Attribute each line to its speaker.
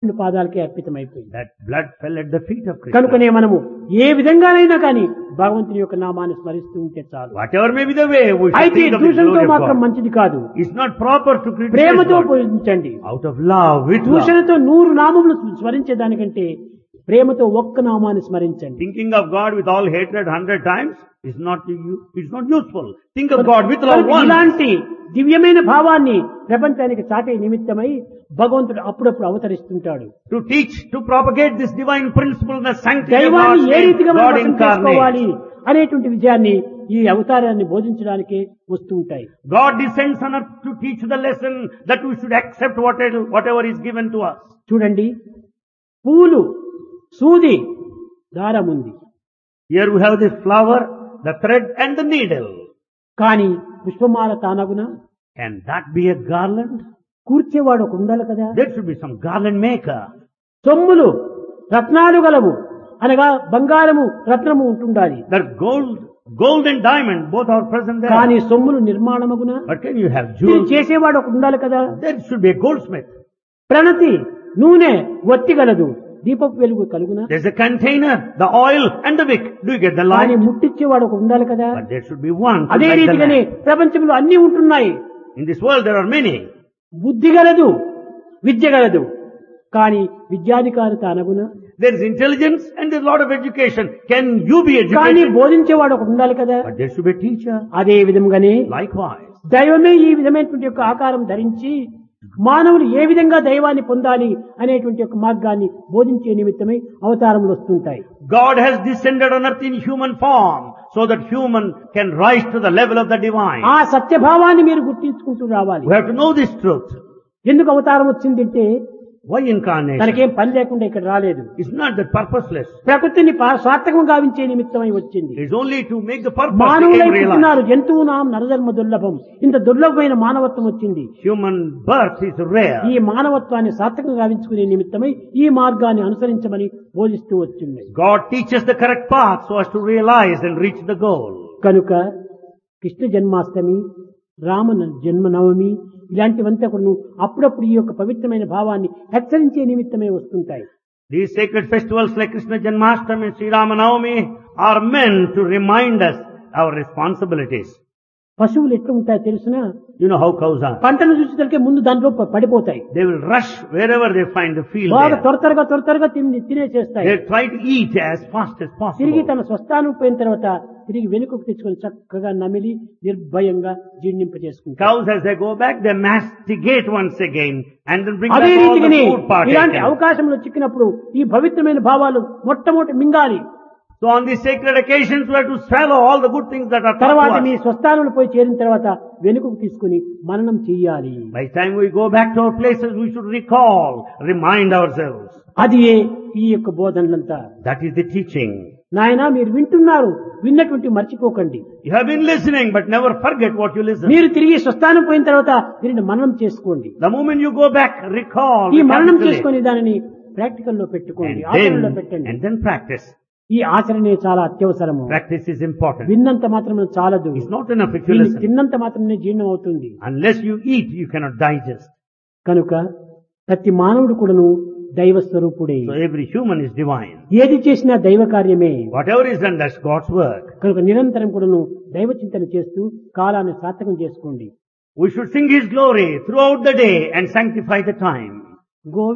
Speaker 1: రెండు పాదాలకే అర్పితమైపోయింది
Speaker 2: That blood fell at the feet of Krishna.
Speaker 1: కనుకనే మనము ఏ విధంగానైనా కానీ భగవంతుని యొక్క నామాన్ని స్మరిస్తూ ఉంటే చాలు
Speaker 2: Whatever may be the way, we should
Speaker 1: అయితే
Speaker 2: think of the
Speaker 1: దూషణతో
Speaker 2: glory of
Speaker 1: మాత్రం
Speaker 2: God.
Speaker 1: మంచిది కాదు
Speaker 2: It's not proper to criticize
Speaker 1: ప్రేమతో
Speaker 2: God.
Speaker 1: పూజించండి
Speaker 2: Out of love, with love.
Speaker 1: దూషణతో నూరు నామములు స్మరించేదానికంటే ప్రేమతో ఒక్క నామాన్ని స్మరించండి
Speaker 2: Thinking of God with all hatred hundred times is not u- it's not useful. Think of God with love
Speaker 1: కనుక
Speaker 2: once.
Speaker 1: ఇలాంటి దివ్యమైన భావాన్ని ప్రపంచానికి చాటే నిమిత్తమై భగవంతుడు అప్పుడప్పుడు అవతరిస్తుంటాడు
Speaker 2: To teach, to propagate this divine principle, the sanctity of
Speaker 1: దైవాన్ని
Speaker 2: God's
Speaker 1: ఏ
Speaker 2: name,
Speaker 1: రీతిగా మనం
Speaker 2: God
Speaker 1: అర్థం
Speaker 2: incarnate.
Speaker 1: చేసుకోవాలి అనేటువంటి విజయాన్ని ఈ అవతారాన్ని బోధించడానికే వస్తూ ఉంటాయి
Speaker 2: God descends on earth to teach the lesson that we should accept whatever, whatever is given to us.
Speaker 1: చూడండి పూలు సూది దారం ఉంది
Speaker 2: Here we have this flower, the thread and the needle.
Speaker 1: కానీ పుష్పమాల తానగున
Speaker 2: Can that be a garland?
Speaker 1: కూర్చేవాడు ఒక ఉండాలి కదా
Speaker 2: There should be some garland maker.
Speaker 1: సొమ్ములు రత్నాలు గలవు అనగా బంగారము రత్నము ఉంటుండాలి
Speaker 2: That gold, gold and diamond both are present there.
Speaker 1: కానీ సొమ్ములు నిర్మాణమగున
Speaker 2: But can you have
Speaker 1: దీన్ని
Speaker 2: jewels?
Speaker 1: చేసేవాడు ఒక ఉండాలి కదా
Speaker 2: There should be a goldsmith.
Speaker 1: ప్రణతి నూనె ఒత్తి గలదు దీపపు వెలుగు కలుగున
Speaker 2: There's a container, the oil and the wick. Do you get the
Speaker 1: కానీ
Speaker 2: light?
Speaker 1: ముట్టించేవాడు ఒక ఉండాలి కదా
Speaker 2: But there should be one. to
Speaker 1: అదే
Speaker 2: light the
Speaker 1: రీతిగానే
Speaker 2: lamp.
Speaker 1: ప్రపంచంలో అన్ని ఉంటున్నాయి
Speaker 2: In this world there are many.
Speaker 1: బుద్ధి గలదు విద్య గలదు కానీ విద్యాధికారిత అనగున
Speaker 2: There is intelligence and there's a lot of education. Can you be
Speaker 1: కానీ
Speaker 2: educated?
Speaker 1: బోధించేవాడు ఒక ఉండాలి కదా
Speaker 2: But there should be a teacher.
Speaker 1: అదే విధంగానే
Speaker 2: Likewise.
Speaker 1: దైవమే ఈ విధమైనటువంటి యొక్క ఆకారం ధరించి మానవులు ఏ విధంగా దైవాన్ని పొందాలి అనేటువంటి యొక్క మార్గాన్ని బోధించే నిమిత్తమై అవతారములు వస్తుంటాయి
Speaker 2: God has descended on earth in human form so that human can rise to the level of the divine.
Speaker 1: ఆ సత్యభావాన్ని మీరు గుర్తించుకుంటూ రావాలి
Speaker 2: We have to know this truth.
Speaker 1: ఎందుకు అవతారం వచ్చిందంటే
Speaker 2: Why incarnation?
Speaker 1: తనకేం పని లేకుండా ఇక్కడ రాలేదు
Speaker 2: It's not that purposeless.
Speaker 1: ప్రకృతిని పా- సార్థకం గావించే నిమిత్తమై వచ్చింది
Speaker 2: It's only to make the purpose
Speaker 1: మానవులై
Speaker 2: become realized.
Speaker 1: పుట్టినారు జంతువు నాం నరధర్మ దుర్లభం ఇంత దుర్లభమైన మానవత్వం వచ్చింది
Speaker 2: Human birth is rare.
Speaker 1: ఈ మానవత్వాన్ని సార్థకం గావించుకునే నిమిత్తమై ఈ మార్గాన్ని అనుసరించమని బోధిస్తూ వచ్చింది
Speaker 2: God teaches the correct path so as to realize and reach the goal.
Speaker 1: కనుక కృష్ణ జన్మాష్టమి రామ న- జన్మనవమి ఇలాంటివంతా కూడా అప్పుడప్పుడు ఈ యొక్క పవిత్రమైన భావాన్ని హెచ్చరించే నిమిత్తమే వస్తుంటాయి
Speaker 2: These sacred festivals like Krishna Janmashtami and Sri Ramanavami are meant to remind us our responsibilities.
Speaker 1: పశువులు ఎట్లా ఉంటాయో తెలిసిన
Speaker 2: You know how cows are.
Speaker 1: పంటను చూసేసరికి ముందు దాంట్లో ప- పడిపోతాయి
Speaker 2: They will rush wherever they find the field
Speaker 1: బాగా
Speaker 2: there.
Speaker 1: త్వర త్వరగా త్వర త్వరగా తిని తినేసేస్తాయి
Speaker 2: They try to eat as fast as
Speaker 1: తిరిగి
Speaker 2: possible.
Speaker 1: తన స్వస్థానం పోయిన తర్వాత తిరిగి వెనుకకు తెచ్చుకొని చక్కగా నమిలి నిర్భయంగా జీర్ణింప చేసుకుంటారు
Speaker 2: Cows as they go back, they masticate once again and then bring
Speaker 1: అదే
Speaker 2: back all the
Speaker 1: రీతిగానే
Speaker 2: food part.
Speaker 1: ఇలాంటి అవకాశంలో చిక్కినప్పుడు ఈ పవిత్రమైన భావాలు మొట్టమొదటి మింగాలి
Speaker 2: So on these sacred occasions, we have to swallow all the good things that are taught
Speaker 1: తర్వాత
Speaker 2: to
Speaker 1: me
Speaker 2: us.
Speaker 1: స్వస్థానంలో పోయి చేరిన తర్వాత వెనుకకు తీసుకుని మననం చెయ్యాలి
Speaker 2: By the time we go back to our places, we should recall, remind ourselves.
Speaker 1: అది ఈ యొక్క బోధనలంతా
Speaker 2: That is the teaching.
Speaker 1: నాయన మీరు వింటున్నారు విన్నటువంటి మర్చిపోకండి
Speaker 2: You have been listening, but never forget what you listen.
Speaker 1: మీరు తిరిగి స్వస్థానం పోయిన తర్వాత దీనిని మననం చేసుకోండి
Speaker 2: The moment you go back, recall,
Speaker 1: ఈ మననం
Speaker 2: recapitulate,
Speaker 1: చేసుకుని దానిని ప్రాక్టికల్ లో పెట్టుకోండి
Speaker 2: and
Speaker 1: ఆచరణలో
Speaker 2: then,
Speaker 1: పెట్టండి
Speaker 2: and then practice.
Speaker 1: ఈ ఆచరణే చాలా అత్యవసరము
Speaker 2: Practice is important.
Speaker 1: విన్నంత మాత్రం చాలదు
Speaker 2: It's not enough if you
Speaker 1: దీన్ని
Speaker 2: listen.
Speaker 1: తిన్నంత మాత్రమే జీర్ణం అవుతుంది
Speaker 2: Unless you eat, you cannot digest.
Speaker 1: కనుక ప్రతి మానవుడు కూడాను దైవ స్వరూపుడే
Speaker 2: So every human is divine.
Speaker 1: ఏది చేసినా దైవ కార్యమే
Speaker 2: Whatever is done, that's God's work.
Speaker 1: కనుక నిరంతరం కూడాను దైవ చింతన చేస్తూ కాలాన్ని సార్థకం చేసుకోండి
Speaker 2: We should sing His glory throughout the day and sanctify the time.
Speaker 1: Go